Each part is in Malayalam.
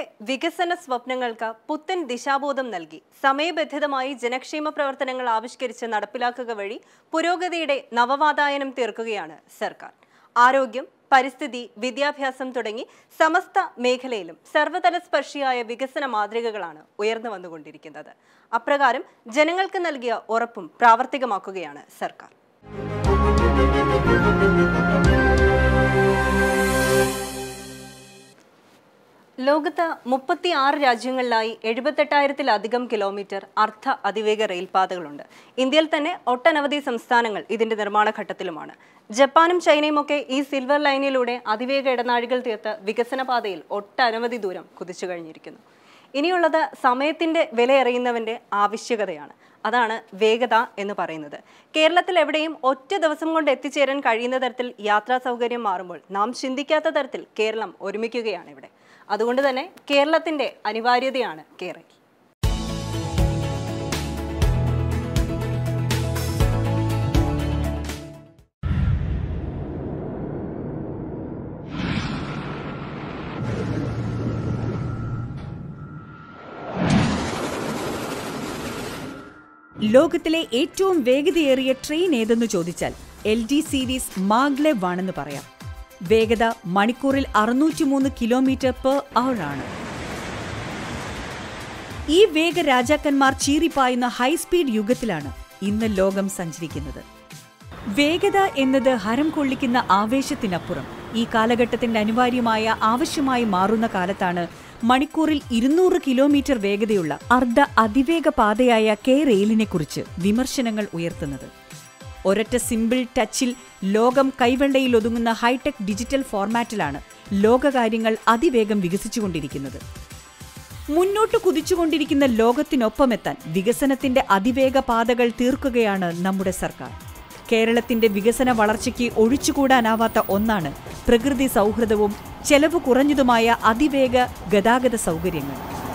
വികസന സ്വപ്നങ്ങൾക്ക് പുത്തൻ ദിശാബോധം നൽകി സമയബന്ധിതമായി ജനക്ഷേമ പ്രവർത്തനങ്ങൾ ആവിഷ്കരിച്ച് നടപ്പിലാക്കുക വഴി പുരോഗതിയുടെ നവവാതായനം തീർക്കുകയാണ് സർക്കാർ ആരോഗ്യം പരിസ്ഥിതി വിദ്യാഭ്യാസം തുടങ്ങി സമസ്ത മേഖലയിലും സർവതല സ്പർശിയായ വികസന മാതൃകകളാണ് ഉയർന്നു വന്നുകൊണ്ടിരിക്കുന്നത് അപ്രകാരം ജനങ്ങൾക്ക് നൽകിയ ഉറപ്പും പ്രാവർത്തികമാക്കുകയാണ് സർക്കാർ ലോകത്ത് മുപ്പത്തി ആറ് രാജ്യങ്ങളിലായി എഴുപത്തെട്ടായിരത്തിലധികം കിലോമീറ്റർ അർദ്ധ അതിവേഗ റെയിൽപാതകളുണ്ട് ഇന്ത്യയിൽ തന്നെ ഒട്ടനവധി സംസ്ഥാനങ്ങൾ ഇതിന്റെ നിർമ്മാണ ഘട്ടത്തിലുമാണ് ജപ്പാനും ചൈനയും ഒക്കെ ഈ സിൽവർ ലൈനിലൂടെ അതിവേഗ ഇടനാഴികൾ തീർത്ത് വികസന പാതയിൽ ഒട്ടനവധി ദൂരം കുതിച്ചു കഴിഞ്ഞിരിക്കുന്നു ഇനിയുള്ളത് സമയത്തിന്റെ വിലയറിയുന്നവന്റെ ആവശ്യകതയാണ് അതാണ് വേഗത എന്ന് പറയുന്നത് കേരളത്തിൽ എവിടെയും ഒറ്റ ദിവസം കൊണ്ട് എത്തിച്ചേരാൻ കഴിയുന്ന തരത്തിൽ യാത്രാ സൗകര്യം മാറുമ്പോൾ നാം ചിന്തിക്കാത്ത തരത്തിൽ കേരളം ഒരുമിക്കുകയാണ് ഇവിടെ അതുകൊണ്ട് തന്നെ കേരളത്തിന്റെ അനിവാര്യതയാണ് കേരള ലോകത്തിലെ ഏറ്റവും വേഗതയേറിയ ട്രെയിൻ ഏതെന്ന് ചോദിച്ചാൽ എൽ ഡി സീരീസ് മാഗ്ലെവ് ആണെന്ന് പറയാം വേഗത മണിക്കൂറിൽ അറുന്നൂറ്റിമൂന്ന് കിലോമീറ്റർ പെർ അവർ ആണ് ഈ വേഗ രാജാക്കന്മാർ ചീറിപ്പായുന്ന ഹൈസ്പീഡ് യുഗത്തിലാണ് ഇന്ന് ലോകം സഞ്ചരിക്കുന്നത് വേഗത എന്നത് ഹരം കൊള്ളിക്കുന്ന ആവേശത്തിനപ്പുറം ഈ കാലഘട്ടത്തിന്റെ അനിവാര്യമായ ആവശ്യമായി മാറുന്ന കാലത്താണ് മണിക്കൂറിൽ ഇരുന്നൂറ് കിലോമീറ്റർ വേഗതയുള്ള അർദ്ധ അതിവേഗ പാതയായ കെ റെയിലിനെ കുറിച്ച് വിമർശനങ്ങൾ ഉയർത്തുന്നത് ഒരൊറ്റ സിമ്പിൾ ടച്ചിൽ ലോകം കൈവെള്ളയിൽ ഒതുങ്ങുന്ന ഹൈടെക് ഡിജിറ്റൽ ഫോർമാറ്റിലാണ് ലോകകാര്യങ്ങൾ അതിവേഗം വികസിച്ചുകൊണ്ടിരിക്കുന്നത് മുന്നോട്ട് കുതിച്ചുകൊണ്ടിരിക്കുന്ന ലോകത്തിനൊപ്പമെത്താൻ വികസനത്തിന്റെ അതിവേഗ പാതകൾ തീർക്കുകയാണ് നമ്മുടെ സർക്കാർ കേരളത്തിന്റെ വികസന വളർച്ചയ്ക്ക് ഒഴിച്ചുകൂടാനാവാത്ത ഒന്നാണ് പ്രകൃതി സൗഹൃദവും ചെലവ് കുറഞ്ഞതുമായ അതിവേഗ ഗതാഗത സൗകര്യങ്ങൾ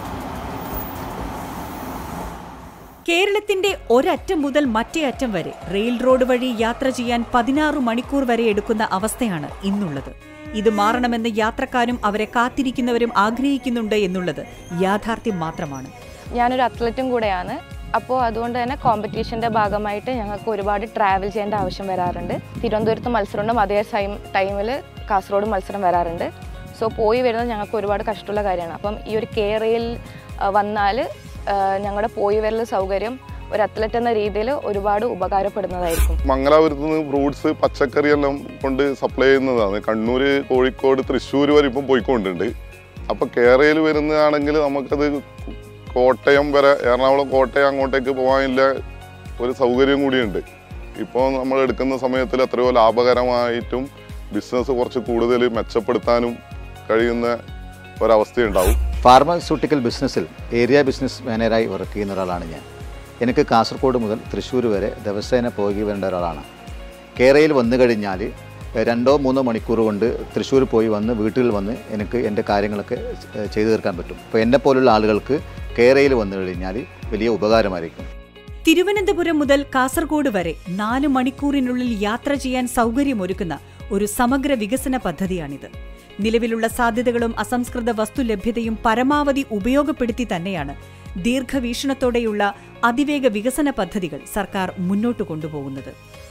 കേരളത്തിന്റെ ഒരറ്റം മുതൽ മറ്റേ അറ്റം വരെ റെയിൽ റോഡ് വഴി യാത്ര ചെയ്യാൻ പതിനാറ് മണിക്കൂർ വരെ എടുക്കുന്ന അവസ്ഥയാണ് ഇന്നുള്ളത് ഇത് മാറണമെന്ന് യാത്രക്കാരും അവരെ കാത്തിരിക്കുന്നവരും ആഗ്രഹിക്കുന്നുണ്ട് എന്നുള്ളത് യാഥാർത്ഥ്യം മാത്രമാണ് ഞാനൊരു അത്ലറ്റും കൂടെയാണ് അപ്പോൾ അതുകൊണ്ട് തന്നെ കോമ്പറ്റീഷൻ്റെ ഭാഗമായിട്ട് ഞങ്ങൾക്ക് ഒരുപാട് ട്രാവൽ ചെയ്യേണ്ട ആവശ്യം വരാറുണ്ട് തിരുവനന്തപുരത്ത് മത്സരമുണ്ടും അതേ ടൈം ടൈമിൽ കാസർഗോഡ് മത്സരം വരാറുണ്ട് സോ പോയി വരുന്നത് ഞങ്ങൾക്ക് ഒരുപാട് കഷ്ടമുള്ള കാര്യമാണ് അപ്പം ഈ ഒരു കേരയിൽ വന്നാൽ ഞങ്ങളുടെ പോയി വരൽ സൗകര്യം ഒരു അത്ലറ്റ് എന്ന രീതിയിൽ ഒരുപാട് ഉപകാരപ്പെടുന്നതായിരിക്കും മംഗലാപുരത്ത് നിന്ന് ഫ്രൂട്ട്സ് പച്ചക്കറി എല്ലാം കൊണ്ട് സപ്ലൈ ചെയ്യുന്നതാണ് കണ്ണൂര് കോഴിക്കോട് തൃശ്ശൂർ വരെ ഇപ്പം പോയിക്കൊണ്ടുണ്ട് അപ്പോൾ കേരളയിൽ വരുന്നതാണെങ്കിൽ നമുക്കത് കോട്ടയം വരെ എറണാകുളം കോട്ടയം അങ്ങോട്ടേക്ക് പോകാനുള്ള ഒരു സൗകര്യം കൂടിയുണ്ട് ഇപ്പോൾ നമ്മൾ എടുക്കുന്ന സമയത്തിൽ എത്രയോ ലാഭകരമായിട്ടും ബിസിനസ് കുറച്ച് കൂടുതൽ മെച്ചപ്പെടുത്താനും കഴിയുന്ന ഒരവസ്ഥയുണ്ടാവും ഫാർമസ്യൂട്ടിക്കൽ ബിസിനസ്സിൽ ഏരിയ ബിസിനസ് മാനേജറായി വർക്ക് ചെയ്യുന്ന ഒരാളാണ് ഞാൻ എനിക്ക് കാസർഗോഡ് മുതൽ തൃശ്ശൂർ വരെ ദിവസേന പോയി വരേണ്ട ഒരാളാണ് കേരളയിൽ വന്നു കഴിഞ്ഞാൽ രണ്ടോ മൂന്നോ മണിക്കൂർ കൊണ്ട് തൃശ്ശൂർ പോയി വന്ന് വീട്ടിൽ വന്ന് എനിക്ക് എൻ്റെ കാര്യങ്ങളൊക്കെ ചെയ്തു തീർക്കാൻ പറ്റും അപ്പോൾ എന്നെ പോലുള്ള ആളുകൾക്ക് കേരളയിൽ വന്നു കഴിഞ്ഞാൽ വലിയ ഉപകാരമായിരിക്കും തിരുവനന്തപുരം മുതൽ കാസർഗോഡ് വരെ നാല് മണിക്കൂറിനുള്ളിൽ യാത്ര ചെയ്യാൻ സൗകര്യമൊരുക്കുന്ന ഒരു സമഗ്ര വികസന പദ്ധതിയാണിത് നിലവിലുള്ള സാധ്യതകളും അസംസ്കൃത വസ്തുലഭ്യതയും പരമാവധി ഉപയോഗപ്പെടുത്തി തന്നെയാണ് ദീർഘവീക്ഷണത്തോടെയുള്ള അതിവേഗ വികസന പദ്ധതികൾ സർക്കാർ മുന്നോട്ട് കൊണ്ടുപോകുന്നത്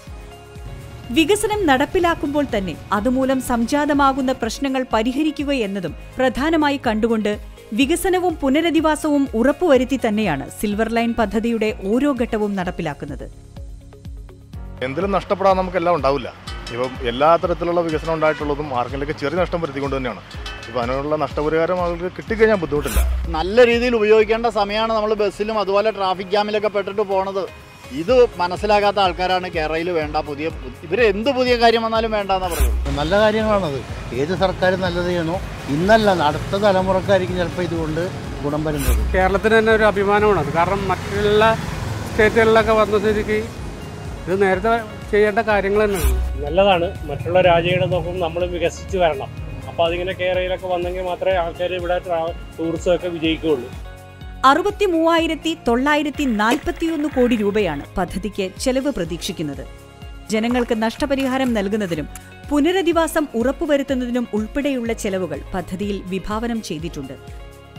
വികസനം നടപ്പിലാക്കുമ്പോൾ തന്നെ അതുമൂലം സംജാതമാകുന്ന പ്രശ്നങ്ങൾ പരിഹരിക്കുക എന്നതും പ്രധാനമായി കണ്ടുകൊണ്ട് വികസനവും പുനരധിവാസവും ഉറപ്പുവരുത്തി തന്നെയാണ് സിൽവർ ലൈൻ പദ്ധതിയുടെ ഓരോ ഘട്ടവും നടപ്പിലാക്കുന്നത് എന്തിലും നഷ്ടപ്പെടാൻ നമുക്കെല്ലാം ഉണ്ടാവില്ല ഇപ്പം എല്ലാ തരത്തിലുള്ള വികസനം ഉണ്ടായിട്ടുള്ളതും ആർക്കെങ്കിലൊക്കെ ചെറിയ നഷ്ടം വരുത്തിക്കൊണ്ട് തന്നെയാണ് ഇപ്പം അതിനുള്ള നഷ്ടപരിഹാരം ആൾക്ക് കിട്ടിക്കഴിഞ്ഞാൽ ബുദ്ധിമുട്ടില്ല നല്ല രീതിയിൽ ഉപയോഗിക്കേണ്ട സമയമാണ് നമ്മൾ ബസ്സിലും അതുപോലെ ട്രാഫിക് ജാമിലൊക്കെ പെട്ടിട്ട് പോണത് ഇത് മനസ്സിലാകാത്ത ആൾക്കാരാണ് കേരളയിൽ വേണ്ട പുതിയ ഇവർ എന്ത് പുതിയ കാര്യം വന്നാലും വേണ്ടെന്നാ പറയുന്നത് നല്ല കാര്യങ്ങളാണത് ഏത് സർക്കാർ നല്ലത് ചെയ്യണോ ഇന്നല്ല അടുത്ത തലമുറക്കായിരിക്കും ചിലപ്പോൾ ഇതുകൊണ്ട് ഗുണം വരുന്നത് കേരളത്തിന് തന്നെ ഒരു അഭിമാനമാണ് അത് കാരണം മറ്റുള്ള സ്റ്റേറ്റുകളിലൊക്കെ വന്ന സ്ഥിതിക്ക് ഇത് നേരത്തെ ചെയ്യേണ്ട കാര്യങ്ങൾ തന്നെയാണ് നല്ലതാണ് മറ്റുള്ള രാജ്യങ്ങളെ നോക്കുമ്പോൾ നമ്മൾ വികസിച്ച് വരണം അപ്പോൾ അതിങ്ങനെ കേരളയിലൊക്കെ വന്നെങ്കിൽ മാത്രമേ ആൾക്കാർ ഇവിടെ ടൂറിസം ഒക്കെ വിജയിക്കുകയുള്ളൂ അറുപത്തി മൂവായിരത്തി തൊള്ളായിരത്തി നാൽപ്പത്തിയൊന്ന് കോടി രൂപയാണ് പദ്ധതിക്ക് ചെലവ് പ്രതീക്ഷിക്കുന്നത് ജനങ്ങൾക്ക് നഷ്ടപരിഹാരം നൽകുന്നതിനും പുനരധിവാസം ഉറപ്പുവരുത്തുന്നതിനും ഉൾപ്പെടെയുള്ള ചെലവുകൾ പദ്ധതിയിൽ വിഭാവനം ചെയ്തിട്ടുണ്ട്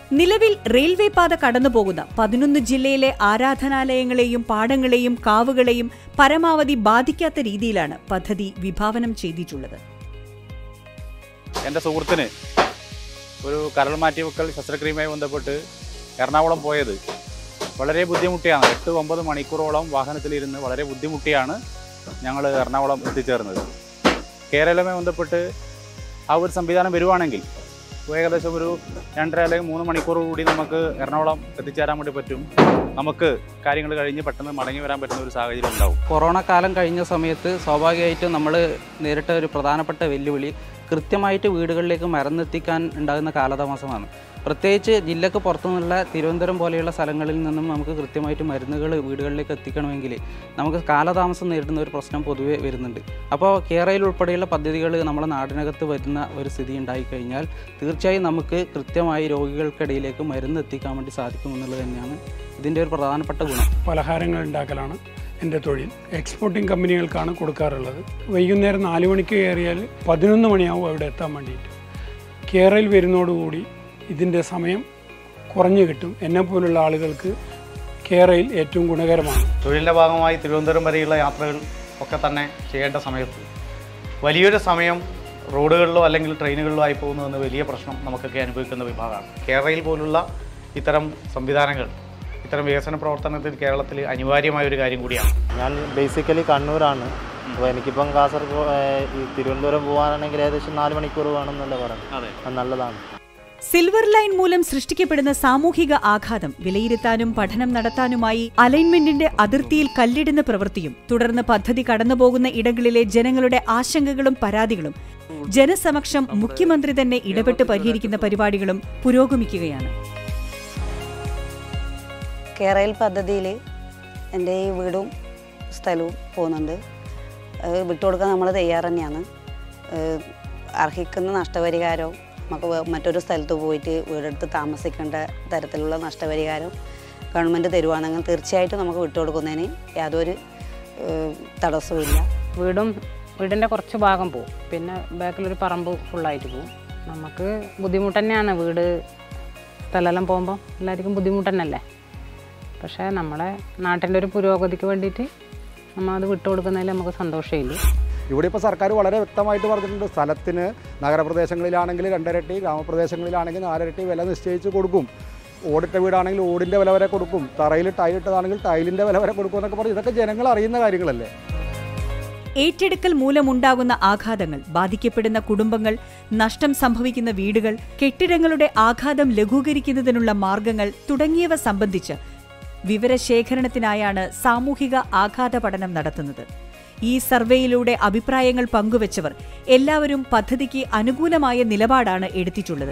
നിലവിൽ റെയിൽവേ പാത കടന്നുപോകുന്ന പതിനൊന്ന് ജില്ലയിലെ ആരാധനാലയങ്ങളെയും പാടങ്ങളെയും കാവുകളെയും പരമാവധി ബാധിക്കാത്ത രീതിയിലാണ് പദ്ധതി വിഭാവനം ചെയ്തിട്ടുള്ളത് എൻ്റെ സുഹൃത്തിന് ഒരു കരൾ മാറ്റിവെക്കൽ ശസ്ത്രക്രിയയുമായി ബന്ധപ്പെട്ട് എറണാകുളം പോയത് വളരെ ബുദ്ധിമുട്ടിയാണ് എട്ട് ഒമ്പത് മണിക്കൂറോളം വാഹനത്തിലിരുന്ന് വളരെ ബുദ്ധിമുട്ടിയാണ് ഞങ്ങൾ എറണാകുളം എത്തിച്ചേർന്നത് കേരളവുമായി ബന്ധപ്പെട്ട് ആ ഒരു സംവിധാനം വരുവാണെങ്കിൽ ഏകദേശം ഒരു രണ്ടര അല്ലെങ്കിൽ മൂന്ന് മണിക്കൂർ കൂടി നമുക്ക് എറണാകുളം എത്തിച്ചേരാൻ വേണ്ടി പറ്റും നമുക്ക് കാര്യങ്ങൾ കഴിഞ്ഞ് പെട്ടെന്ന് മടങ്ങി വരാൻ പറ്റുന്ന ഒരു സാഹചര്യം ഉണ്ടാവും കൊറോണ കാലം കഴിഞ്ഞ സമയത്ത് സ്വാഭാവികമായിട്ടും നമ്മൾ നേരിട്ട ഒരു പ്രധാനപ്പെട്ട വെല്ലുവിളി കൃത്യമായിട്ട് വീടുകളിലേക്ക് മരുന്നെത്തിക്കാൻ ഉണ്ടാകുന്ന കാലതാമസമാണ് പ്രത്യേകിച്ച് ജില്ലക്ക് പുറത്തുനിന്നുള്ള തിരുവനന്തപുരം പോലെയുള്ള സ്ഥലങ്ങളിൽ നിന്നും നമുക്ക് കൃത്യമായിട്ട് മരുന്നുകൾ വീടുകളിലേക്ക് എത്തിക്കണമെങ്കിൽ നമുക്ക് കാലതാമസം നേരിടുന്ന ഒരു പ്രശ്നം പൊതുവെ വരുന്നുണ്ട് അപ്പോൾ കേരളയിൽ ഉൾപ്പെടെയുള്ള പദ്ധതികൾ നമ്മുടെ നാടിനകത്ത് വരുന്ന ഒരു സ്ഥിതി ഉണ്ടായിക്കഴിഞ്ഞാൽ തീർച്ചയായും നമുക്ക് കൃത്യമായി രോഗികൾക്കിടയിലേക്ക് മരുന്ന് എത്തിക്കാൻ വേണ്ടി സാധിക്കുമെന്നുള്ളത് തന്നെയാണ് ഇതിൻ്റെ ഒരു പ്രധാനപ്പെട്ട ഗുണം പലഹാരങ്ങൾ ഉണ്ടാക്കലാണ് എൻ്റെ തൊഴിൽ എക്സ്പോർട്ടിംഗ് കമ്പനികൾക്കാണ് കൊടുക്കാറുള്ളത് വൈകുന്നേരം നാല് മണിക്ക് കയറിയാൽ പതിനൊന്ന് മണിയാവും അവിടെ എത്താൻ വേണ്ടിയിട്ട് കേരളയിൽ വരുന്നതോടുകൂടി ഇതിൻ്റെ സമയം കുറഞ്ഞു കിട്ടും എന്നെപ്പോലുള്ള ആളുകൾക്ക് കേരളയിൽ ഏറ്റവും ഗുണകരമാണ് തൊഴിലിൻ്റെ ഭാഗമായി തിരുവനന്തപുരം വരെയുള്ള യാത്രകൾ ഒക്കെ തന്നെ ചെയ്യേണ്ട സമയത്ത് വലിയൊരു സമയം റോഡുകളിലോ അല്ലെങ്കിൽ ട്രെയിനുകളിലോ ആയി പോകുന്നു എന്ന വലിയ പ്രശ്നം നമുക്കൊക്കെ അനുഭവിക്കുന്ന വിഭാഗമാണ് കേരളയിൽ പോലുള്ള ഇത്തരം സംവിധാനങ്ങൾ ഇത്തരം വികസന പ്രവർത്തനത്തിൽ കേരളത്തിൽ അനിവാര്യമായ ഒരു കാര്യം കൂടിയാണ് ഞാൻ ബേസിക്കലി കണ്ണൂരാണ് അപ്പോൾ എനിക്കിപ്പം കാസർഗോഡ് ഈ തിരുവനന്തപുരം പോകാനാണെങ്കിൽ ഏകദേശം നാല് മണിക്കൂർ വേണമെന്നല്ലേ പറയുന്നത് അത് നല്ലതാണ് സിൽവർ ലൈൻ മൂലം സൃഷ്ടിക്കപ്പെടുന്ന സാമൂഹിക ആഘാതം വിലയിരുത്താനും പഠനം നടത്താനുമായി അലൈൻമെന്റിന്റെ അതിർത്തിയിൽ കല്ലിടുന്ന പ്രവൃത്തിയും തുടർന്ന് പദ്ധതി കടന്നുപോകുന്ന ഇടങ്ങളിലെ ജനങ്ങളുടെ ആശങ്കകളും പരാതികളും ജനസമക്ഷം മുഖ്യമന്ത്രി തന്നെ ഇടപെട്ട് പരിഹരിക്കുന്ന പരിപാടികളും പുരോഗമിക്കുകയാണ് കേരയിൽ പദ്ധതിയിൽ എൻ്റെ ഈ വീടും സ്ഥലവും പോകുന്നുണ്ട് അത് വിട്ടുകൊടുക്കാൻ നമ്മൾ തയ്യാറ് തന്നെയാണ് ഏഹ് അർഹിക്കുന്ന നഷ്ടപരിഹാരവും നമുക്ക് വേ- മറ്റൊരു സ്ഥലത്ത് പോയിട്ട് വീടെടുത്ത് താമസിക്കേണ്ട തരത്തിലുള്ള നഷ്ടപരിഹാരം ഗവൺമെൻറ് തരുവാണെങ്കിൽ തീർച്ചയായിട്ടും നമുക്ക് വിട്ടുകൊടുക്കുന്നതിന് യാതൊരു ഏഹ് തടസ്സവും ഇല്ല വീടും വീടിൻ്റെ കുറച്ച് ഭാഗം പോവും പിന്നെ ബാക്കിലൊരു പറമ്പ് ഫുള്ളായിട്ട് പോവും നമുക്ക് ബുദ്ധിമുട്ട് തന്നെയാണ് വീട് സ്ഥലമെല്ലാം പോകുമ്പോൾ എല്ലാവർക്കും ബുദ്ധിമുട്ട് തന്നെയല്ലേ പക്ഷേ നമ്മളെ നാട്ടിൻ്റെ ഒരു പുരോഗതിക്ക് വേണ്ടിയിട്ട് നമ്മൾ അത് വിട്ടുകൊടുക്കുന്നതിൽ നമുക്ക് സന്തോഷമില്ല ഇവിടെ ഇപ്പോൾ സർക്കാർ വളരെ വ്യക്തമായിട്ട് പറഞ്ഞിട്ടുണ്ട് സ്ഥലത്തിന് നഗരപ്രദേശങ്ങളിലാണെങ്കിൽ രണ്ടരട്ടി ഗ്രാമപ്രദേശങ്ങളിലാണെങ്കിൽ നാലരട്ടി വില നിശ്ചയിച്ച് കൊടുക്കും ഓടിട്ട വീടാണെങ്കിൽ ഓടിൻ്റെ വില വരെ കൊടുക്കും തറയിൽ ടൈലിട്ടതാണെങ്കിൽ ടൈലിൻ്റെ വില വരെ കൊടുക്കും എന്നൊക്കെ പറഞ്ഞ് ഇതൊക്കെ ജനങ്ങൾ അറിയുന്ന കാര്യങ്ങളല്ലേ ഏറ്റെടുക്കൽ മൂലമുണ്ടാകുന്ന ആഘാതങ്ങൾ ബാധിക്കപ്പെടുന്ന കുടുംബങ്ങൾ നഷ്ടം സംഭവിക്കുന്ന വീടുകൾ കെട്ടിടങ്ങളുടെ ആഘാതം ലഘൂകരിക്കുന്നതിനുള്ള മാർഗങ്ങൾ തുടങ്ങിയവ സംബന്ധിച്ച് വിവരശേഖരണത്തിനായാണ് സാമൂഹിക ആഘാത പഠനം നടത്തുന്നത് ഈ സർവേയിലൂടെ അഭിപ്രായങ്ങൾ പങ്കുവച്ചവർ എല്ലാവരും പദ്ധതിക്ക് അനുകൂലമായ നിലപാടാണ് എടുത്തിട്ടുള്ളത്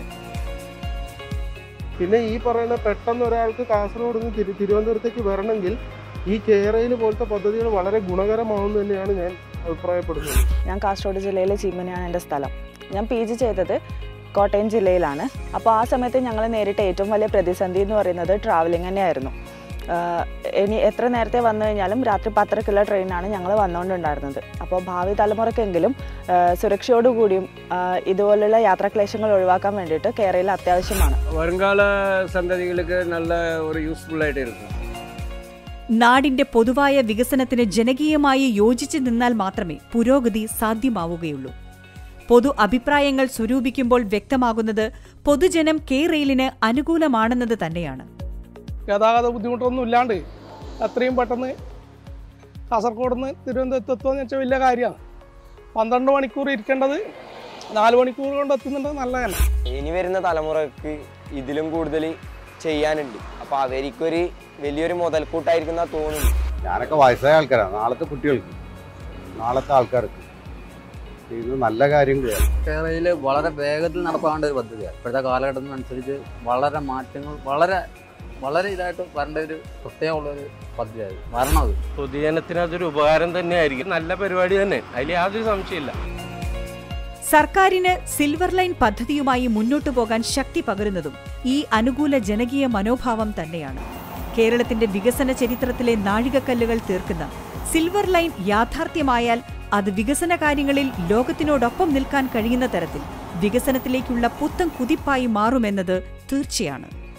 പിന്നെ ഈ പറയുന്ന പെട്ടെന്ന് ഒരാൾക്ക് കാസർഗോഡ് നിന്ന് തിരു തിരുവനന്തപുരത്തേക്ക് വരണമെങ്കിൽ ഈ കേരയിൽ പോലത്തെ പദ്ധതികൾ വളരെ ഗുണകരമാവുമെന്ന് തന്നെയാണ് ഞാൻ അഭിപ്രായപ്പെടുന്നത് ഞാൻ കാസർഗോഡ് ജില്ലയിലെ ചീമനയാണ് എൻ്റെ സ്ഥലം ഞാൻ പി ജി ചെയ്തത് കോട്ടയം ജില്ലയിലാണ് അപ്പോൾ ആ സമയത്ത് ഞങ്ങൾ നേരിട്ട ഏറ്റവും വലിയ പ്രതിസന്ധി എന്ന് പറയുന്നത് ട്രാവലിംഗ് തന്നെയായിരുന്നു ആഹ് ഇനി എത്ര നേരത്തെ വന്നു കഴിഞ്ഞാലും രാത്രി പത്തരക്കുള്ള ട്രെയിനാണ് ഞങ്ങൾ വന്നുകൊണ്ടുണ്ടായിരുന്നത് അപ്പോൾ ഭാവി തലമുറയ്ക്കെങ്കിലും ആഹ് സുരക്ഷയോടുകൂടിയും ആഹ് ഇതുപോലുള്ള യാത്രാക്ലേശങ്ങൾ ഒഴിവാക്കാൻ വേണ്ടിയിട്ട് കേരളയിൽ അത്യാവശ്യമാണ് வருங்கால சந்ததிகளுக்கு நல்ல ஒரு யூஸ்ஃபுல்லாയിട്ട് இருக்கும் നാടിന്റെ പൊതുവായ വികസനത്തിന് ജനകീയമായി യോജിച്ചു നിന്നാൽ മാത്രമേ പുരോഗതി സാധ്യമാവുകയുള്ളൂ പൊതു അഭിപ്രായങ്ങൾ സ്വരൂപിക്കുമ്പോൾ വ്യക്തമാകുന്നത് പൊതുജനം കെ റെയിലിന് അനുകൂലമാണെന്നത് തന്നെയാണ് ഗതാഗത ബുദ്ധിമുട്ടൊന്നും ഇല്ലാണ്ട് അത്രയും പെട്ടെന്ന് കാസർഗോഡ് നിന്ന് തിരുവനന്തപുരത്ത് എത്തുമെന്ന് വെച്ചാൽ വലിയ കാര്യമാണ് പന്ത്രണ്ട് മണിക്കൂർ ഇരിക്കേണ്ടത് നാല് മണിക്കൂർ കൊണ്ട് എത്തുന്നുണ്ട് നല്ലതന്നെ ഇനി വരുന്ന തലമുറക്ക് ഇതിലും കൂടുതൽ ചെയ്യാനുണ്ട് അപ്പൊ അവർക്കൊരു വലിയൊരു മുതൽക്കൂട്ടായിരിക്കുന്ന തോന്നുന്നു ഞാനൊക്കെ വയസ്സായ ആൾക്കാരാണ് നാളത്തെ കുട്ടികൾക്ക് നാളത്തെ ആൾക്കാർക്ക് ഇത് നല്ല കാര്യം കൂടിയാണ് കേരളയിൽ വളരെ വേഗത്തിൽ നടപ്പാകേണ്ട ഒരു പദ്ധതിയാണ് ഇപ്പോഴത്തെ കാലഘട്ടത്തിനനുസരിച്ച് വളരെ മാറ്റങ്ങൾ വളരെ വളരെ ഇതായിട്ട് വരേണ്ട ഒരു പ്രത്യേകമുള്ള ഒരു പദ്ധതിയായത് വരണം അത് പൊതുജനത്തിന് അതൊരു ഉപകാരം തന്നെയായിരിക്കും നല്ല പരിപാടി തന്നെ അതിൽ യാതൊരു സംശയമില്ല സർക്കാരിന് സിൽവർ ലൈൻ പദ്ധതിയുമായി മുന്നോട്ടു പോകാൻ ശക്തി പകരുന്നതും ഈ അനുകൂല ജനകീയ മനോഭാവം തന്നെയാണ് കേരളത്തിന്റെ വികസന ചരിത്രത്തിലെ നാഴികക്കല്ലുകൾ തീർക്കുന്ന സിൽവർ ലൈൻ യാഥാർത്ഥ്യമായാൽ അത് വികസന കാര്യങ്ങളിൽ ലോകത്തിനോടൊപ്പം നിൽക്കാൻ കഴിയുന്ന തരത്തിൽ വികസനത്തിലേക്കുള്ള പുത്തൻ കുതിപ്പായി മാറുമെന്നത് തീർച്ചയാണ്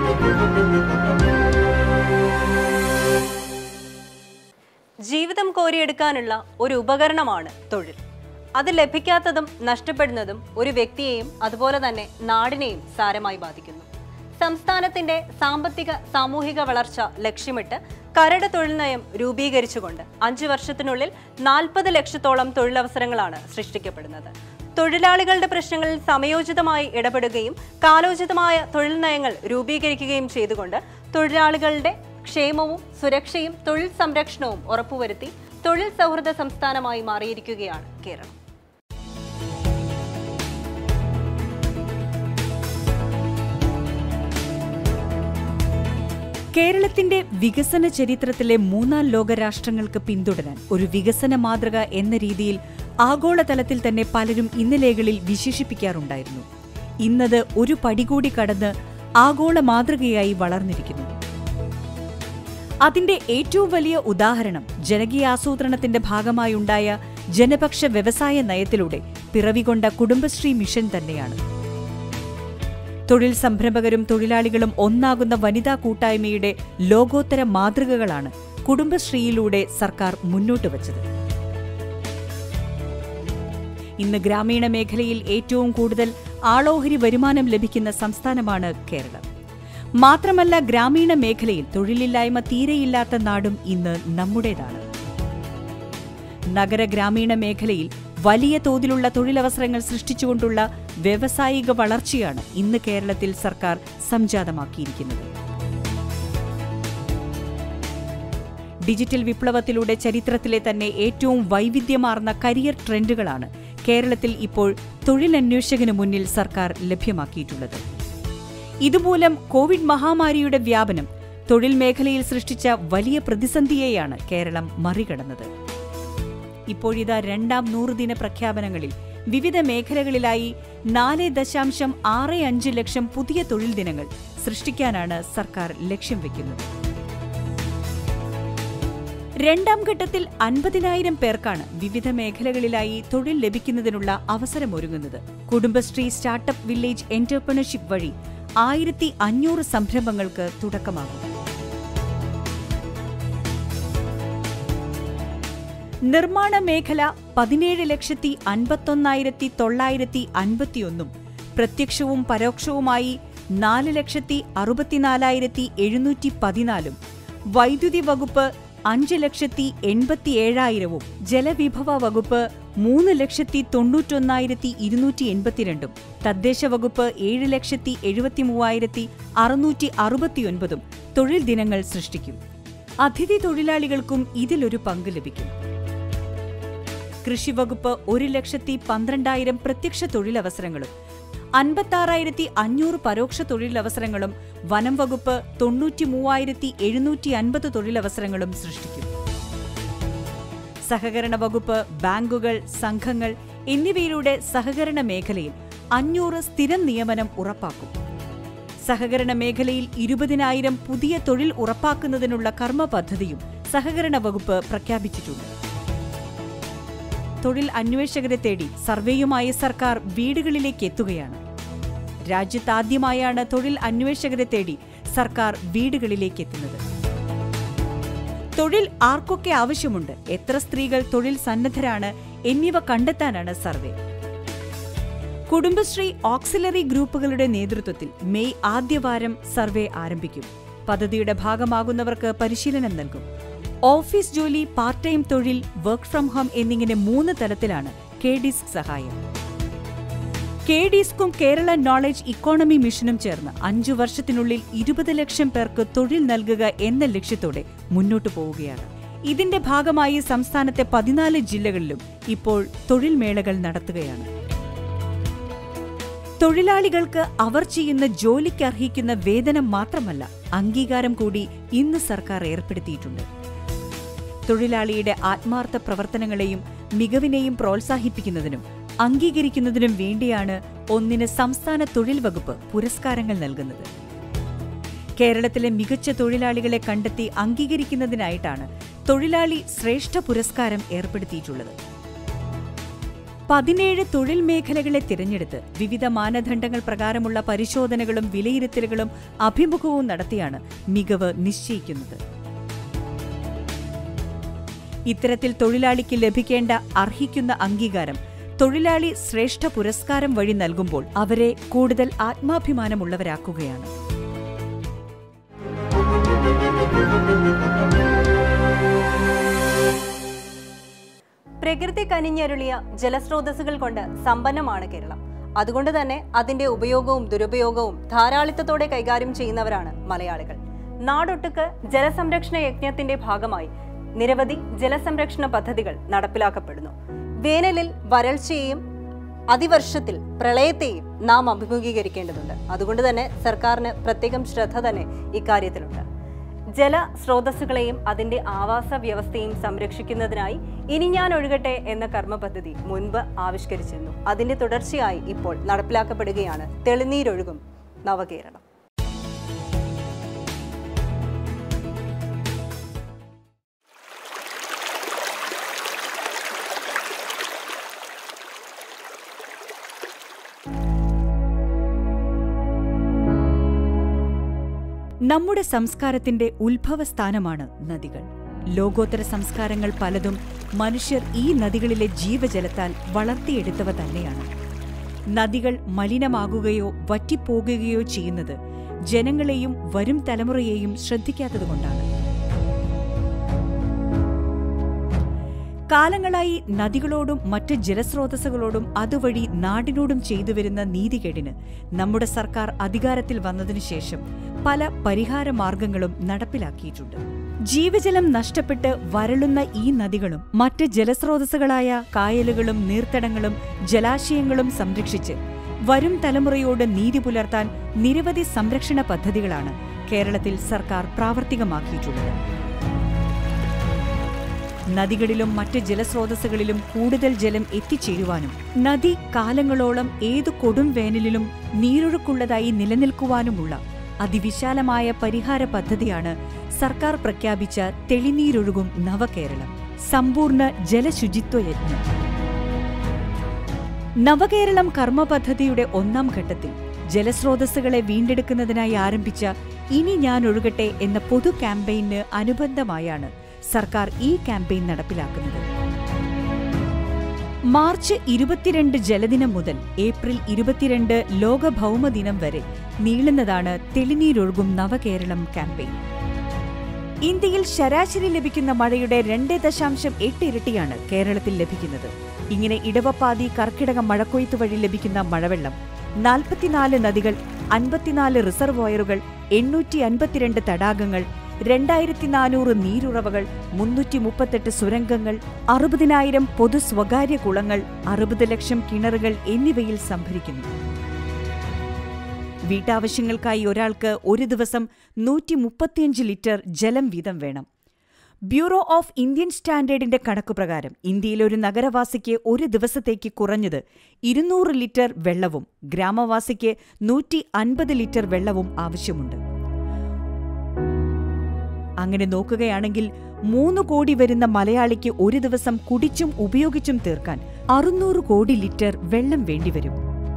ജീവിതം കോരിയെടുക്കാനുള്ള ഒരു ഉപകരണമാണ് തൊഴിൽ അത് ലഭിക്കാത്തതും നഷ്ടപ്പെടുന്നതും ഒരു വ്യക്തിയെയും അതുപോലെ തന്നെ നാടിനെയും സാരമായി ബാധിക്കുന്നു സംസ്ഥാനത്തിന്റെ സാമ്പത്തിക സാമൂഹിക വളർച്ച ലക്ഷ്യമിട്ട് കരട് തൊഴിൽ നയം രൂപീകരിച്ചുകൊണ്ട് അഞ്ചു വർഷത്തിനുള്ളിൽ നാൽപ്പത് ലക്ഷത്തോളം തൊഴിലവസരങ്ങളാണ് സൃഷ്ടിക്കപ്പെടുന്നത് തൊഴിലാളികളുടെ പ്രശ്നങ്ങളിൽ സമയോചിതമായി ഇടപെടുകയും കാലോചിതമായ തൊഴിൽ നയങ്ങൾ രൂപീകരിക്കുകയും ചെയ്തുകൊണ്ട് തൊഴിലാളികളുടെ ക്ഷേമവും സുരക്ഷയും തൊഴിൽ സംരക്ഷണവും ഉറപ്പുവരുത്തി തൊഴിൽ സൗഹൃദ സംസ്ഥാനമായി മാറിയിരിക്കുകയാണ് കേരളം കേരളത്തിന്റെ വികസന ചരിത്രത്തിലെ മൂന്നാം ലോക രാഷ്ട്രങ്ങൾക്ക് പിന്തുടരാൻ ഒരു വികസന മാതൃക എന്ന രീതിയിൽ ആഗോളതലത്തിൽ തന്നെ പലരും ഇന്നലെകളിൽ വിശേഷിപ്പിക്കാറുണ്ടായിരുന്നു ഇന്നത് ഒരു പടി കൂടി കടന്ന് ആഗോള മാതൃകയായി വളർന്നിരിക്കുന്നു അതിന്റെ ഏറ്റവും വലിയ ഉദാഹരണം ജനകീയാസൂത്രണത്തിന്റെ ഭാഗമായുണ്ടായ ജനപക്ഷ വ്യവസായ നയത്തിലൂടെ പിറവികൊണ്ട കുടുംബശ്രീ മിഷൻ തന്നെയാണ് തൊഴിൽ സംരംഭകരും തൊഴിലാളികളും ഒന്നാകുന്ന വനിതാ കൂട്ടായ്മയുടെ ലോകോത്തര മാതൃകകളാണ് കുടുംബശ്രീയിലൂടെ സർക്കാർ മുന്നോട്ട് വച്ചത് ഇന്ന് ഗ്രാമീണ മേഖലയിൽ ഏറ്റവും കൂടുതൽ ആളോഹരി വരുമാനം ലഭിക്കുന്ന സംസ്ഥാനമാണ് കേരളം മാത്രമല്ല ഗ്രാമീണ മേഖലയിൽ തൊഴിലില്ലായ്മ തീരെയില്ലാത്ത നാടും ഇന്ന് നമ്മുടേതാണ് നഗര ഗ്രാമീണ മേഖലയിൽ വലിയ തോതിലുള്ള തൊഴിലവസരങ്ങൾ സൃഷ്ടിച്ചുകൊണ്ടുള്ള വ്യവസായിക വളർച്ചയാണ് ഇന്ന് കേരളത്തിൽ സർക്കാർ സംജാതമാക്കിയിരിക്കുന്നത് ഡിജിറ്റൽ വിപ്ലവത്തിലൂടെ ചരിത്രത്തിലെ തന്നെ ഏറ്റവും വൈവിധ്യമാർന്ന കരിയർ ട്രെൻഡുകളാണ് കേരളത്തിൽ ഇപ്പോൾ തൊഴിലന്വേഷകന് മുന്നിൽ സർക്കാർ ലഭ്യമാക്കിയിട്ടുള്ളത് ഇതുമൂലം കോവിഡ് മഹാമാരിയുടെ വ്യാപനം തൊഴിൽ മേഖലയിൽ സൃഷ്ടിച്ച വലിയ പ്രതിസന്ധിയെയാണ് കേരളം മറികടന്നത് ഇപ്പോഴിതാ രണ്ടാം നൂറുദിന പ്രഖ്യാപനങ്ങളിൽ വിവിധ മേഖലകളിലായി നാല് ദശാംശം ആറ് അഞ്ച് ലക്ഷം പുതിയ തൊഴിൽ ദിനങ്ങൾ സൃഷ്ടിക്കാനാണ് സർക്കാർ ലക്ഷ്യം വെക്കുന്നത് രണ്ടാം ഘട്ടത്തിൽ അൻപതിനായിരം പേർക്കാണ് വിവിധ മേഖലകളിലായി തൊഴിൽ ലഭിക്കുന്നതിനുള്ള അവസരമൊരുങ്ങുന്നത് കുടുംബശ്രീ സ്റ്റാർട്ടപ്പ് വില്ലേജ് എന്റർപ്രണർഷിപ്പ് വഴി ആയിരത്തി അഞ്ഞൂറ് സംരംഭങ്ങൾക്ക് തുടക്കമാകും നിർമ്മാണ മേഖല പതിനേഴ് ലക്ഷത്തി അൻപത്തൊന്നായിരത്തി തൊള്ളായിരത്തി അൻപത്തിയൊന്നും പ്രത്യക്ഷവും പരോക്ഷവുമായി നാല് ലക്ഷത്തി അറുപത്തിനാലായിരത്തി എഴുന്നൂറ്റി പതിനാലും വൈദ്യുതി വകുപ്പ് അഞ്ച് ലക്ഷത്തി എൺപത്തിയേഴായിരവും ജലവിഭവ വകുപ്പ് മൂന്ന് ലക്ഷത്തി തൊണ്ണൂറ്റൊന്നായിരത്തി ഇരുന്നൂറ്റി എൺപത്തിരണ്ടും തദ്ദേശ വകുപ്പ് ഏഴ് ലക്ഷത്തി എഴുപത്തി മൂവായിരത്തി അറുന്നൂറ്റി അറുപത്തിയൊൻപതും തൊഴിൽ ദിനങ്ങൾ സൃഷ്ടിക്കും അതിഥി തൊഴിലാളികൾക്കും ഇതിലൊരു പങ്ക് ലഭിക്കും കൃഷിവകുപ്പ് ഒരു ലക്ഷത്തി പന്ത്രണ്ടായിരം പ്രത്യക്ഷ തൊഴിലവസരങ്ങളും അൻപത്താറായിരത്തി അഞ്ഞൂറ് പരോക്ഷ തൊഴിലവസരങ്ങളും വനം വകുപ്പ് തൊണ്ണൂറ്റി മൂവായിരത്തി എഴുന്നൂറ്റി അൻപത് തൊഴിലവസരങ്ങളും സൃഷ്ടിക്കും സഹകരണ വകുപ്പ് ബാങ്കുകൾ സംഘങ്ങൾ എന്നിവയിലൂടെ സഹകരണ മേഖലയിൽ അഞ്ഞൂറ് സ്ഥിരം നിയമനം ഉറപ്പാക്കും സഹകരണ മേഖലയിൽ ഇരുപതിനായിരം പുതിയ തൊഴിൽ ഉറപ്പാക്കുന്നതിനുള്ള കർമ്മ പദ്ധതിയും സഹകരണ വകുപ്പ് പ്രഖ്യാപിച്ചിട്ടുണ്ട് തൊഴിൽ അന്വേഷകരെ തേടി സർവേയുമായി സർക്കാർ വീടുകളിലേക്ക് എത്തുകയാണ് രാജ്യത്താദ്യമായാണ് തൊഴിൽ അന്വേഷകരെ തേടി സർക്കാർ വീടുകളിലേക്ക് എത്തുന്നത് തൊഴിൽ ആർക്കൊക്കെ ആവശ്യമുണ്ട് എത്ര സ്ത്രീകൾ തൊഴിൽ സന്നദ്ധരാണ് എന്നിവ കണ്ടെത്താനാണ് സർവേ കുടുംബശ്രീ ഓക്സിലറി ഗ്രൂപ്പുകളുടെ നേതൃത്വത്തിൽ മെയ് ആദ്യവാരം സർവേ ആരംഭിക്കും പദ്ധതിയുടെ ഭാഗമാകുന്നവർക്ക് പരിശീലനം നൽകും ഓഫീസ് ജോലി പാർട്ട് ടൈം തൊഴിൽ വർക്ക് ഫ്രം ഹോം എന്നിങ്ങനെ മൂന്ന് തലത്തിലാണ് കെ ഡിസ്ക് സഹായം കെ ഡിസ്കും കേരള നോളജ് ഇക്കോണമി മിഷനും ചേർന്ന് അഞ്ചു വർഷത്തിനുള്ളിൽ ഇരുപത് ലക്ഷം പേർക്ക് തൊഴിൽ നൽകുക എന്ന ലക്ഷ്യത്തോടെ മുന്നോട്ടു പോവുകയാണ് ഇതിന്റെ ഭാഗമായി സംസ്ഥാനത്തെ പതിനാല് ജില്ലകളിലും ഇപ്പോൾ തൊഴിൽ മേളകൾ നടത്തുകയാണ് തൊഴിലാളികൾക്ക് അവർ ചെയ്യുന്ന ജോലിക്ക് അർഹിക്കുന്ന വേതനം മാത്രമല്ല അംഗീകാരം കൂടി ഇന്ന് സർക്കാർ ഏർപ്പെടുത്തിയിട്ടുണ്ട് തൊഴിലാളിയുടെ ആത്മാർത്ഥ പ്രവർത്തനങ്ങളെയും മികവിനെയും പ്രോത്സാഹിപ്പിക്കുന്നതിനും അംഗീകരിക്കുന്നതിനും വേണ്ടിയാണ് ഒന്നിന് സംസ്ഥാന തൊഴിൽ വകുപ്പ് പുരസ്കാരങ്ങൾ നൽകുന്നത് കേരളത്തിലെ മികച്ച തൊഴിലാളികളെ കണ്ടെത്തി അംഗീകരിക്കുന്നതിനായിട്ടാണ് തൊഴിലാളി ശ്രേഷ്ഠ പുരസ്കാരം ഏർപ്പെടുത്തിയിട്ടുള്ളത് പതിനേഴ് തൊഴിൽ മേഖലകളെ തിരഞ്ഞെടുത്ത് വിവിധ മാനദണ്ഡങ്ങൾ പ്രകാരമുള്ള പരിശോധനകളും വിലയിരുത്തലുകളും അഭിമുഖവും നടത്തിയാണ് മികവ് നിശ്ചയിക്കുന്നത് ഇത്തരത്തിൽ തൊഴിലാളിക്ക് ലഭിക്കേണ്ട അർഹിക്കുന്ന അംഗീകാരം തൊഴിലാളി ശ്രേഷ്ഠ പുരസ്കാരം വഴി നൽകുമ്പോൾ അവരെ കൂടുതൽ ആത്മാഭിമാനമുള്ളവരാക്കുകയാണ് പ്രകൃതി കനിഞ്ഞരുളിയ ജലസ്രോതസ്സുകൾ കൊണ്ട് സമ്പന്നമാണ് കേരളം അതുകൊണ്ട് തന്നെ അതിന്റെ ഉപയോഗവും ദുരുപയോഗവും ധാരാളിത്തത്തോടെ കൈകാര്യം ചെയ്യുന്നവരാണ് മലയാളികൾ നാടൊട്ടുക്ക് ജലസംരക്ഷണ യജ്ഞത്തിന്റെ ഭാഗമായി നിരവധി ജലസംരക്ഷണ പദ്ധതികൾ നടപ്പിലാക്കപ്പെടുന്നു വേനലിൽ വരൾച്ചയെയും അതിവർഷത്തിൽ പ്രളയത്തെയും നാം അഭിമുഖീകരിക്കേണ്ടതുണ്ട് അതുകൊണ്ട് തന്നെ സർക്കാരിന് പ്രത്യേകം ശ്രദ്ധ തന്നെ ഇക്കാര്യത്തിലുണ്ട് ജല സ്രോതസ്സുകളെയും അതിന്റെ ആവാസ വ്യവസ്ഥയും സംരക്ഷിക്കുന്നതിനായി ഇനി ഞാൻ ഒഴുകട്ടെ എന്ന കർമ്മ പദ്ധതി മുൻപ് ആവിഷ്കരിച്ചിരുന്നു അതിന്റെ തുടർച്ചയായി ഇപ്പോൾ നടപ്പിലാക്കപ്പെടുകയാണ് തെളിനീരൊഴുകും നവകേരളം നമ്മുടെ സംസ്കാരത്തിന്റെ ഉത്ഭവസ്ഥാനമാണ് നദികൾ ലോകോത്തര സംസ്കാരങ്ങൾ പലതും മനുഷ്യർ ഈ നദികളിലെ ജീവജലത്താൽ വളർത്തിയെടുത്തവ തന്നെയാണ് നദികൾ മലിനമാകുകയോ വറ്റിപ്പോകുകയോ ചെയ്യുന്നത് ജനങ്ങളെയും വരും തലമുറയെയും ശ്രദ്ധിക്കാത്തതുകൊണ്ടാണ് കാലങ്ങളായി നദികളോടും മറ്റ് ജലസ്രോതസ്സുകളോടും അതുവഴി നാടിനോടും ചെയ്തുവരുന്ന നീതികേടിന് നമ്മുടെ സർക്കാർ അധികാരത്തിൽ വന്നതിനു ശേഷം പല പരിഹാര മാർഗങ്ങളും നടപ്പിലാക്കിയിട്ടുണ്ട് ജീവജലം നഷ്ടപ്പെട്ട് വരളുന്ന ഈ നദികളും മറ്റ് ജലസ്രോതസ്സുകളായ കായലുകളും നീർത്തടങ്ങളും ജലാശയങ്ങളും സംരക്ഷിച്ച് വരും തലമുറയോട് നീതി പുലർത്താൻ നിരവധി സംരക്ഷണ പദ്ധതികളാണ് കേരളത്തിൽ സർക്കാർ പ്രാവർത്തികമാക്കിയിട്ടുള്ളത് നദികളിലും മറ്റ് ജലസ്രോതസ്സുകളിലും കൂടുതൽ ജലം എത്തിച്ചേരുവാനും നദി കാലങ്ങളോളം ഏതു കൊടും വേനലിലും നീരൊഴുക്കുള്ളതായി നിലനിൽക്കുവാനുമുള്ള അതിവിശാലമായ പരിഹാര പദ്ധതിയാണ് സർക്കാർ പ്രഖ്യാപിച്ച തെളിനീരൊഴുകും നവകേരളം സമ്പൂർണ്ണ ജലശുചിത്വ യജ്ഞം നവകേരളം കർമ്മ പദ്ധതിയുടെ ഒന്നാം ഘട്ടത്തിൽ ജലസ്രോതസ്സുകളെ വീണ്ടെടുക്കുന്നതിനായി ആരംഭിച്ച ഇനി ഞാൻ ഒഴുകട്ടെ എന്ന പൊതു ക്യാമ്പയിന് അനുബന്ധമായാണ് സർക്കാർ ഈ ക്യാമ്പയിൻ നടപ്പിലാക്കുന്നത് മാർച്ച് ഇരുപത്തിരണ്ട് ജലദിനം മുതൽ ഏപ്രിൽ ഇരുപത്തിരണ്ട് ലോക ഭൗമദിനം വരെ നീളുന്നതാണ് തെളിനീരൊഴുകും നവകേരളം ക്യാമ്പയിൻ ഇന്ത്യയിൽ ശരാശരി ലഭിക്കുന്ന മഴയുടെ രണ്ട് ദശാംശം എട്ട് ഇരട്ടിയാണ് കേരളത്തിൽ ലഭിക്കുന്നത് ഇങ്ങനെ ഇടവപ്പാതി കർക്കിടക മഴക്കൊയ്ത്ത് വഴി ലഭിക്കുന്ന മഴവെള്ളം നാൽപ്പത്തിനാല് നദികൾ അൻപത്തിനാല് റിസർവോയറുകൾ എണ്ണൂറ്റി അൻപത്തിരണ്ട് തടാകങ്ങൾ രണ്ടായിരത്തി നാനൂറ് നീരുറവകൾ മുന്നൂറ്റി മുപ്പത്തെട്ട് സുരംഗങ്ങൾ അറുപതിനായിരം പൊതു സ്വകാര്യ കുളങ്ങൾ അറുപത് ലക്ഷം കിണറുകൾ എന്നിവയിൽ സംഭരിക്കുന്നു വീട്ടാവശ്യങ്ങൾക്കായി ഒരാൾക്ക് ഒരു ദിവസം നൂറ്റി മുപ്പത്തിയഞ്ച് ലിറ്റർ ജലം വീതം വേണം ബ്യൂറോ ഓഫ് ഇന്ത്യൻ സ്റ്റാൻഡേർഡിന്റെ കണക്കുപ്രകാരം ഇന്ത്യയിലെ ഒരു നഗരവാസിക്ക് ഒരു ദിവസത്തേക്ക് കുറഞ്ഞത് ഇരുന്നൂറ് ലിറ്റർ വെള്ളവും ഗ്രാമവാസിക്ക് നൂറ്റി അൻപത് ലിറ്റർ വെള്ളവും ആവശ്യമുണ്ട് അങ്ങനെ നോക്കുകയാണെങ്കിൽ മൂന്ന് കോടി വരുന്ന മലയാളിക്ക് ഒരു ദിവസം കുടിച്ചും ഉപയോഗിച്ചും തീർക്കാൻ അറുന്നൂറ് കോടി ലിറ്റർ വെള്ളം വേണ്ടിവരും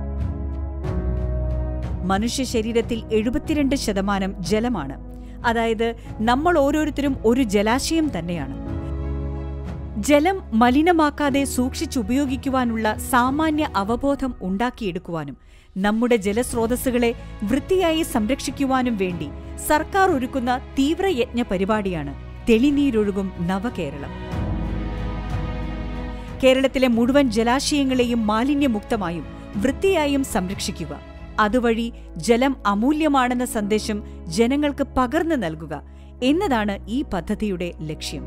മനുഷ്യ ശരീരത്തിൽ എഴുപത്തിരണ്ട് ശതമാനം ജലമാണ് അതായത് നമ്മൾ ഓരോരുത്തരും ഒരു ജലാശയം തന്നെയാണ് ജലം മലിനമാക്കാതെ സൂക്ഷിച്ചുപയോഗിക്കുവാനുള്ള സാമാന്യ അവബോധം ഉണ്ടാക്കിയെടുക്കുവാനും നമ്മുടെ ജലസ്രോതസ്സുകളെ വൃത്തിയായി സംരക്ഷിക്കുവാനും വേണ്ടി സർക്കാർ ഒരുക്കുന്ന തീവ്രയജ്ഞ പരിപാടിയാണ് തെളിനീരൊഴുകും നവകേരളം കേരളത്തിലെ മുഴുവൻ ജലാശയങ്ങളെയും മാലിന്യമുക്തമായും വൃത്തിയായും സംരക്ഷിക്കുക അതുവഴി ജലം അമൂല്യമാണെന്ന സന്ദേശം ജനങ്ങൾക്ക് പകർന്നു നൽകുക എന്നതാണ് ഈ പദ്ധതിയുടെ ലക്ഷ്യം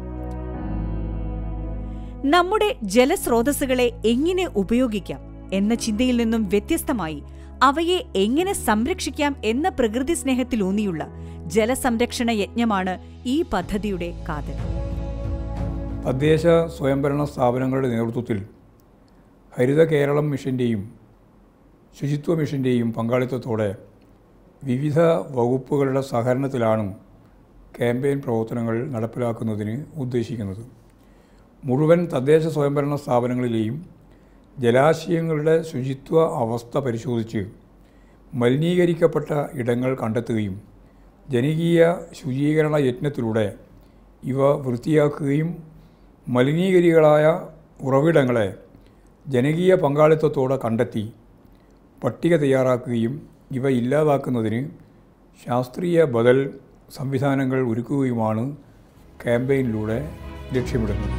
നമ്മുടെ ജലസ്രോതസ്സുകളെ എങ്ങനെ ഉപയോഗിക്കാം എന്ന ചിന്തയിൽ നിന്നും വ്യത്യസ്തമായി അവയെ എങ്ങനെ സംരക്ഷിക്കാം എന്ന പ്രകൃതി സ്നേഹത്തിലൂന്നിയുള്ള ജലസംരക്ഷണ യജ്ഞമാണ് ഈ പദ്ധതിയുടെ കാതൽ തദ്ദേശ സ്വയംഭരണ സ്ഥാപനങ്ങളുടെ നേതൃത്വത്തിൽ ഹരിത കേരളം മിഷൻ്റെയും ശുചിത്വ മിഷൻ്റെയും പങ്കാളിത്തത്തോടെ വിവിധ വകുപ്പുകളുടെ സഹകരണത്തിലാണ് ക്യാമ്പയിൻ പ്രവർത്തനങ്ങൾ നടപ്പിലാക്കുന്നതിന് ഉദ്ദേശിക്കുന്നത് മുഴുവൻ തദ്ദേശ സ്വയംഭരണ സ്ഥാപനങ്ങളിലെയും ജലാശയങ്ങളുടെ ശുചിത്വ അവസ്ഥ പരിശോധിച്ച് മലിനീകരിക്കപ്പെട്ട ഇടങ്ങൾ കണ്ടെത്തുകയും ജനകീയ ശുചീകരണ യത്നത്തിലൂടെ ഇവ വൃത്തിയാക്കുകയും മലിനീകരികളായ ഉറവിടങ്ങളെ ജനകീയ പങ്കാളിത്തത്തോടെ കണ്ടെത്തി പട്ടിക തയ്യാറാക്കുകയും ഇവ ഇല്ലാതാക്കുന്നതിന് ശാസ്ത്രീയ ബദൽ സംവിധാനങ്ങൾ ഒരുക്കുകയുമാണ് ക്യാമ്പയിനിലൂടെ ലക്ഷ്യമിടുന്നത്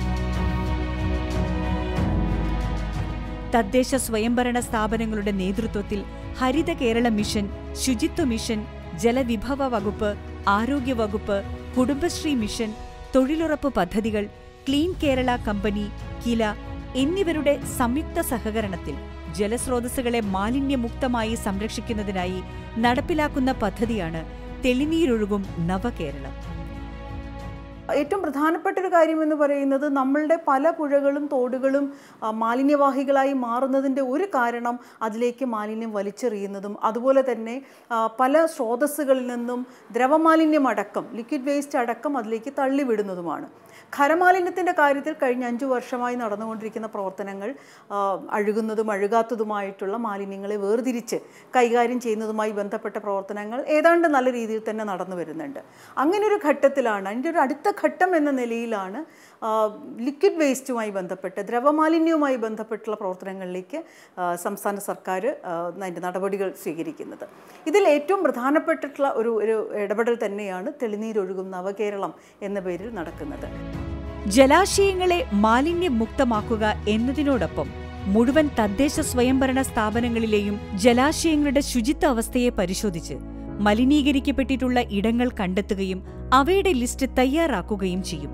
തദ്ദേശ സ്വയംഭരണ സ്ഥാപനങ്ങളുടെ നേതൃത്വത്തിൽ ഹരിത കേരള മിഷൻ ശുചിത്വ മിഷൻ ജലവിഭവ വകുപ്പ് ആരോഗ്യ വകുപ്പ് കുടുംബശ്രീ മിഷൻ തൊഴിലുറപ്പ് പദ്ധതികൾ ക്ലീൻ കേരള കമ്പനി കില എന്നിവരുടെ സംയുക്ത സഹകരണത്തിൽ ജലസ്രോതസ്സുകളെ മാലിന്യമുക്തമായി സംരക്ഷിക്കുന്നതിനായി നടപ്പിലാക്കുന്ന പദ്ധതിയാണ് തെളിനീരൊഴുകും നവകേരളം ഏറ്റവും പ്രധാനപ്പെട്ട ഒരു കാര്യം എന്ന് പറയുന്നത് നമ്മളുടെ പല പുഴകളും തോടുകളും ആ, മാലിന്യവാഹികളായി മാറുന്നതിൻ്റെ ഒരു കാരണം അതിലേക്ക് മാലിന്യം വലിച്ചെറിയുന്നതും അതുപോലെ തന്നെ ആ, പല സ്രോതസ്സുകളിൽ നിന്നും ദ്രവമാലിന്യം അടക്കം ലിക്വിഡ് വേസ്റ്റ് അടക്കം അതിലേക്ക് തള്ളിവിടുന്നതുമാണ് ഖരമാലിന്യത്തിൻ്റെ കാര്യത്തിൽ കഴിഞ്ഞ അഞ്ചു വർഷമായി നടന്നുകൊണ്ടിരിക്കുന്ന പ്രവർത്തനങ്ങൾ ആ, അഴുകുന്നതും അഴുകാത്തതുമായിട്ടുള്ള മാലിന്യങ്ങളെ വേർതിരിച്ച് കൈകാര്യം ചെയ്യുന്നതുമായി ബന്ധപ്പെട്ട പ്രവർത്തനങ്ങൾ ഏതാണ്ട് നല്ല രീതിയിൽ തന്നെ നടന്നു വരുന്നുണ്ട് അങ്ങനെ ഒരു ഘട്ടത്തിലാണ് അതിൻ്റെ ഒരു അടുത്ത ഘട്ടം എന്ന നിലയിലാണ് ആ, ലിക്വിഡ് വേസ്റ്റുമായി ബന്ധപ്പെട്ട് ദ്രവമാലിന്യവുമായി ബന്ധപ്പെട്ടുള്ള പ്രവർത്തനങ്ങളിലേക്ക് ആ, സംസ്ഥാന സർക്കാർ ആ, അതിൻ്റെ നടപടികൾ സ്വീകരിക്കുന്നത് ഇതിൽ ഏറ്റവും പ്രധാനപ്പെട്ടിട്ടുള്ള ഒരു ഒരു ഇടപെടൽ തന്നെയാണ് തെളിനീരൊഴുകും നവകേരളം എന്ന പേരിൽ നടക്കുന്നത് ജലാശയങ്ങളെ മാലിന്യമുക്തമാക്കുക എന്നതിനോടൊപ്പം മുഴുവൻ തദ്ദേശ സ്വയംഭരണ സ്ഥാപനങ്ങളിലെയും ജലാശയങ്ങളുടെ ശുചിത്വ അവസ്ഥയെ പരിശോധിച്ച് മലിനീകരിക്കപ്പെട്ടിട്ടുള്ള ഇടങ്ങൾ കണ്ടെത്തുകയും അവയുടെ ലിസ്റ്റ് തയ്യാറാക്കുകയും ചെയ്യും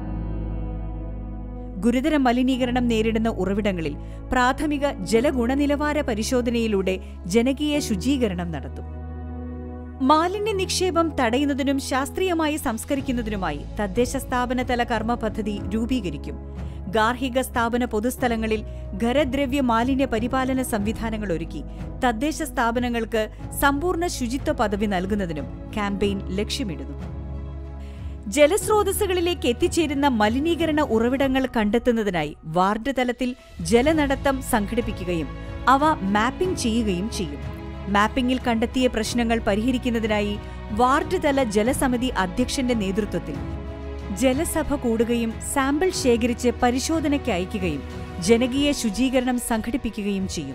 ഗുരുതര മലിനീകരണം നേരിടുന്ന ഉറവിടങ്ങളിൽ പ്രാഥമിക ജലഗുണനിലവാര പരിശോധനയിലൂടെ ജനകീയ ശുചീകരണം നടത്തും മാലിന്യ നിക്ഷേപം തടയുന്നതിനും ശാസ്ത്രീയമായി സംസ്കരിക്കുന്നതിനുമായി തദ്ദേശ സ്ഥാപനതല കർമ്മ പദ്ധതി രൂപീകരിക്കും ഗാർഹിക സ്ഥാപന പൊതുസ്ഥലങ്ങളിൽ ഖരദ്രവ്യ മാലിന്യ പരിപാലന സംവിധാനങ്ങൾ ഒരുക്കി തദ്ദേശ സ്ഥാപനങ്ങൾക്ക് സമ്പൂർണ്ണ ശുചിത്വ പദവി നൽകുന്നതിനും ക്യാമ്പയിൻ ലക്ഷ്യമിടുന്നു ജലസ്രോതസ്സുകളിലേക്ക് എത്തിച്ചേരുന്ന മലിനീകരണ ഉറവിടങ്ങൾ കണ്ടെത്തുന്നതിനായി വാർഡ് തലത്തിൽ ജലനടത്തം സംഘടിപ്പിക്കുകയും അവ മാപ്പിംഗ് ചെയ്യുകയും ചെയ്യും മാപ്പിംഗിൽ കണ്ടെത്തിയ പ്രശ്നങ്ങൾ പരിഹരിക്കുന്നതിനായി വാർഡ് തല ജലസമിതി അധ്യക്ഷന്റെ നേതൃത്വത്തിൽ ജലസഭ കൂടുകയും സാമ്പിൾ ശേഖരിച്ച് പരിശോധനയ്ക്ക് അയക്കുകയും ജനകീയ ശുചീകരണം സംഘടിപ്പിക്കുകയും ചെയ്യും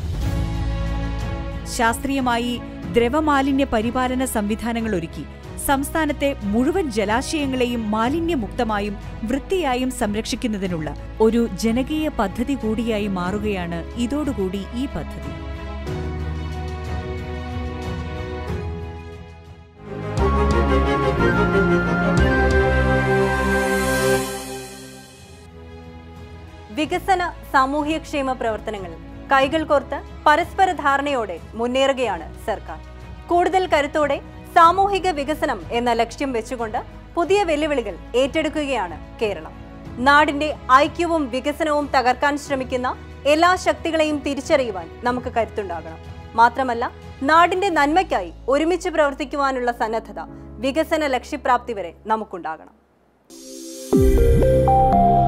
ശാസ്ത്രീയമായി ദ്രവമാലിന്യ പരിപാലന സംവിധാനങ്ങൾ ഒരുക്കി സംസ്ഥാനത്തെ മുഴുവൻ ജലാശയങ്ങളെയും മാലിന്യമുക്തമായും വൃത്തിയായും സംരക്ഷിക്കുന്നതിനുള്ള ഒരു ജനകീയ പദ്ധതി കൂടിയായി മാറുകയാണ് ഇതോടുകൂടി ഈ പദ്ധതി വികസന സാമൂഹ്യക്ഷേമ പ്രവർത്തനങ്ങൾ കൈകൾ കോർത്ത് പരസ്പര ധാരണയോടെ മുന്നേറുകയാണ് സർക്കാർ കൂടുതൽ കരുത്തോടെ സാമൂഹിക വികസനം എന്ന ലക്ഷ്യം വെച്ചുകൊണ്ട് പുതിയ വെല്ലുവിളികൾ ഏറ്റെടുക്കുകയാണ് കേരളം നാടിന്റെ ഐക്യവും വികസനവും തകർക്കാൻ ശ്രമിക്കുന്ന എല്ലാ ശക്തികളെയും തിരിച്ചറിയുവാൻ നമുക്ക് കരുത്തുണ്ടാകണം മാത്രമല്ല നാടിന്റെ നന്മയ്ക്കായി ഒരുമിച്ച് പ്രവർത്തിക്കുവാനുള്ള സന്നദ്ധത വികസന ലക്ഷ്യപ്രാപ്തി വരെ നമുക്കുണ്ടാകണം